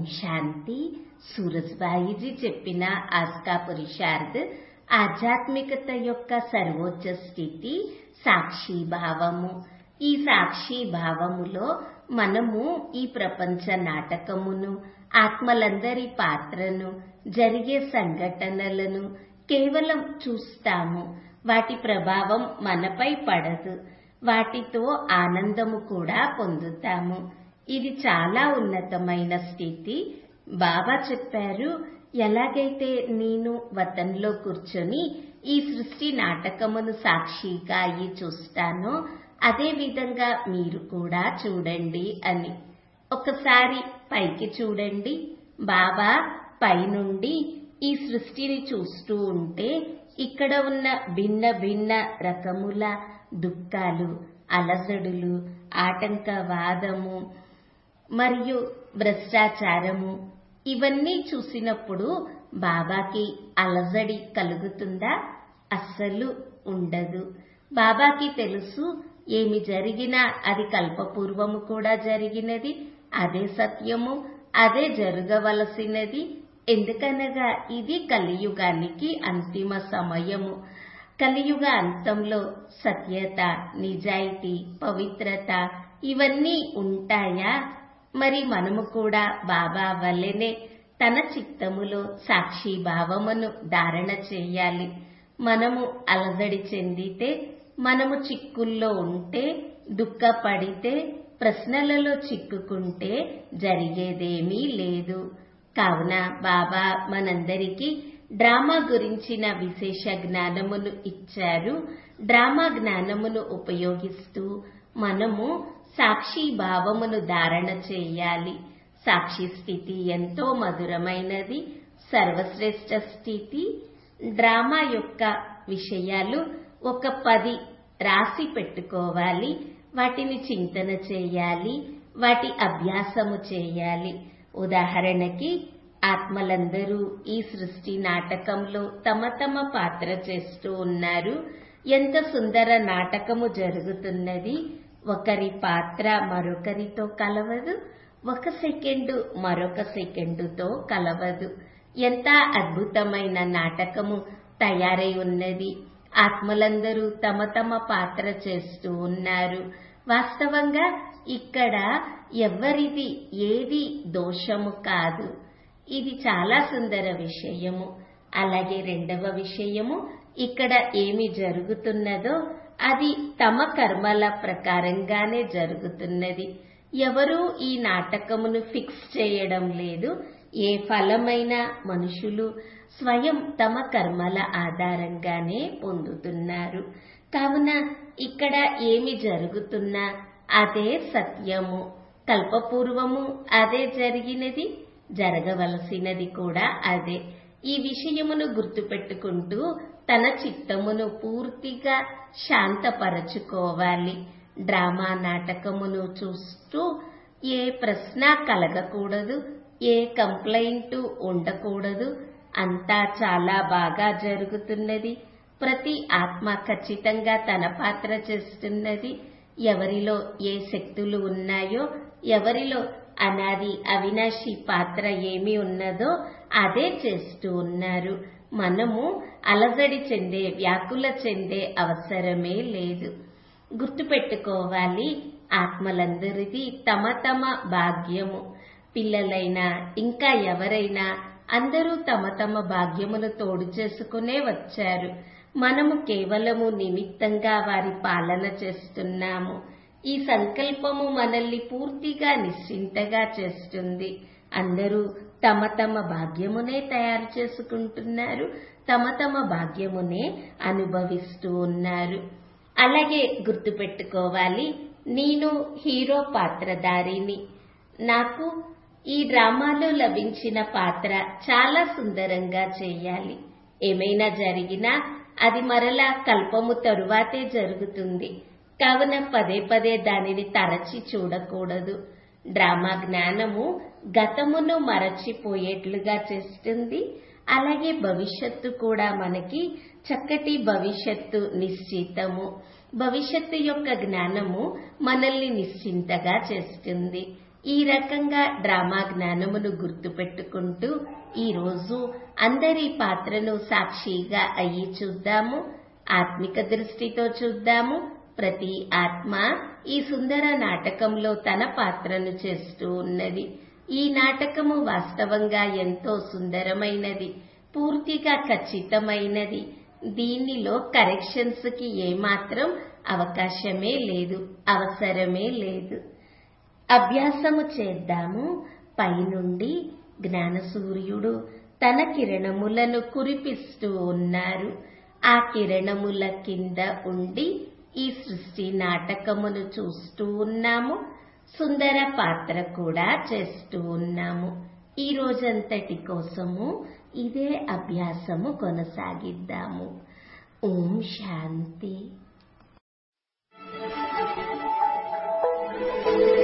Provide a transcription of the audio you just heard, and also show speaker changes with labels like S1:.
S1: శాంతి సూరజ్బాయిజీ చెప్పిన ఆస్కా పురుషార్థ్ ఆధ్యాత్మికత యొక్క సర్వోచ్చ స్థితి సాక్షి భావము ఈ సాక్షి భావములో మనము ఈ ప్రపంచ నాటకమును ఆత్మలందరి పాత్రను జరిగే సంఘటనలను కేవలం చూస్తాము వాటి ప్రభావం మనపై పడదు వాటితో ఆనందము కూడా పొందుతాము ఇది చాలా ఉన్నతమైన స్థితి బాబా చెప్పారు ఎలాగైతే నేను వతంలో కూర్చొని ఈ సృష్టి నాటకమును సాక్షిగా అయ్యి చూస్తానో అదే విధంగా మీరు కూడా చూడండి అని ఒకసారి పైకి చూడండి బాబా పైనుండి ఈ సృష్టిని చూస్తూ ఉంటే ఇక్కడ ఉన్న భిన్న భిన్న రకముల దుఃఖాలు అలజడులు ఆటంకవాదము మరియు భ్రష్టాచారము ఇవన్నీ చూసినప్పుడు బాబాకి అలజడి కలుగుతుందా అస్సలు ఉండదు బాబాకి తెలుసు ఏమి జరిగినా అది కల్పపూర్వము కూడా జరిగినది అదే సత్యము అదే జరగవలసినది ఎందుకనగా ఇది కలియుగానికి అంతిమ సమయము కలియుగ అంతంలో సత్యత నిజాయితీ పవిత్రత ఇవన్నీ ఉంటాయా మరి మనము కూడా బాబా వల్లనే తన చిత్తములో సాక్షి భావమును ధారణ చేయాలి మనము అలజడి చెందితే మనము చిక్కుల్లో ఉంటే దుఃఖపడితే ప్రశ్నలలో చిక్కుకుంటే జరిగేదేమీ లేదు కావున బాబా మనందరికీ డ్రామా గురించిన విశేష జ్ఞానమును ఇచ్చారు డ్రామా జ్ఞానమును ఉపయోగిస్తూ మనము సాక్షి భావమును ధారణ చేయాలి సాక్షి స్థితి ఎంతో మధురమైనది సర్వశ్రేష్ఠ స్థితి డ్రామా యొక్క విషయాలు ఒక పది రాసి పెట్టుకోవాలి వాటిని చింతన చేయాలి వాటి అభ్యాసము చేయాలి ఉదాహరణకి ఆత్మలందరూ ఈ సృష్టి నాటకంలో తమ తమ పాత్ర చేస్తూ ఉన్నారు ఎంత సుందర నాటకము జరుగుతున్నది ఒకరి పాత్ర మరొకరితో కలవదు ఒక సెకండు మరొక సెకండుతో కలవదు ఎంత అద్భుతమైన నాటకము తయారై ఉన్నది ఆత్మలందరూ తమ తమ పాత్ర చేస్తూ ఉన్నారు వాస్తవంగా ఇక్కడ ఎవరిది ఏది దోషము కాదు ఇది చాలా సుందర విషయము అలాగే రెండవ విషయము ఇక్కడ ఏమి జరుగుతున్నదో అది తమ కర్మల ప్రకారంగానే జరుగుతున్నది ఎవరూ ఈ నాటకమును ఫిక్స్ చేయడం లేదు ఏ ఫలమైన మనుషులు స్వయం తమ కర్మల ఆధారంగానే పొందుతున్నారు కావున ఇక్కడ ఏమి జరుగుతున్నా అదే సత్యము కల్పపూర్వము అదే జరిగినది జరగవలసినది కూడా అదే ఈ విషయమును గుర్తుపెట్టుకుంటూ తన చిత్తమును పూర్తిగా శాంతపరచుకోవాలి డ్రామా నాటకమును చూస్తూ ఏ ప్రశ్న కలగకూడదు ఏ కంప్లైంట్ ఉండకూడదు అంతా చాలా బాగా జరుగుతున్నది ప్రతి ఆత్మ ఖచ్చితంగా తన పాత్ర చేస్తున్నది ఎవరిలో ఏ శక్తులు ఉన్నాయో ఎవరిలో అనాది అవినాశి పాత్ర ఏమి ఉన్నదో అదే చేస్తూ ఉన్నారు మనము అలజడి చెందే వ్యాకుల చెందే అవసరమే లేదు గుర్తుపెట్టుకోవాలి ఆత్మలందరిది తమ తమ భాగ్యము పిల్లలైనా ఇంకా ఎవరైనా అందరూ తమ తమ భాగ్యమును తోడు చేసుకునే వచ్చారు మనము కేవలము నిమిత్తంగా వారి పాలన చేస్తున్నాము ఈ సంకల్పము మనల్ని పూర్తిగా నిశ్చింతగా చేస్తుంది అందరూ తమ తమ భాగ్యమునే తయారు చేసుకుంటున్నారు తమ తమ భాగ్యమునే అనుభవిస్తూ ఉన్నారు అలాగే గుర్తుపెట్టుకోవాలి నేను హీరో పాత్రధారిని నాకు ఈ డ్రామాలో లభించిన పాత్ర చాలా సుందరంగా చేయాలి ఏమైనా జరిగినా అది మరలా కల్పము తరువాతే జరుగుతుంది కావున పదే పదే దానిని తరచి చూడకూడదు డ్రామా జ్ఞానము గతమును మరచిపోయేట్లుగా చేస్తుంది అలాగే భవిష్యత్తు కూడా మనకి చక్కటి భవిష్యత్తు నిశ్చితము భవిష్యత్తు యొక్క జ్ఞానము మనల్ని నిశ్చింతగా చేస్తుంది ఈ రకంగా డ్రామా జ్ఞానమును గుర్తుపెట్టుకుంటూ ఈరోజు అందరి పాత్రను సాక్షిగా అయ్యి చూద్దాము ఆత్మిక దృష్టితో చూద్దాము ప్రతి ఆత్మ ఈ సుందర నాటకంలో తన పాత్రను చేస్తూ ఉన్నది ఈ నాటకము వాస్తవంగా ఎంతో సుందరమైనది పూర్తిగా ఖచ్చితమైనది దీనిలో కరెక్షన్స్ కి ఏమాత్రం అవకాశమే లేదు అవసరమే లేదు అభ్యాసము చేద్దాము పైనుండి జ్ఞాన సూర్యుడు తన కిరణములను కురిపిస్తూ ఉన్నారు ఆ కిరణముల కింద ఉండి ఈ సృష్టి నాటకమును చూస్తూ ఉన్నాము సుందర పాత్ర కూడా చేస్తూ ఉన్నాము ఈ రోజంతటి కోసము ఇదే అభ్యాసము కొనసాగిద్దాము ఓం శాంతి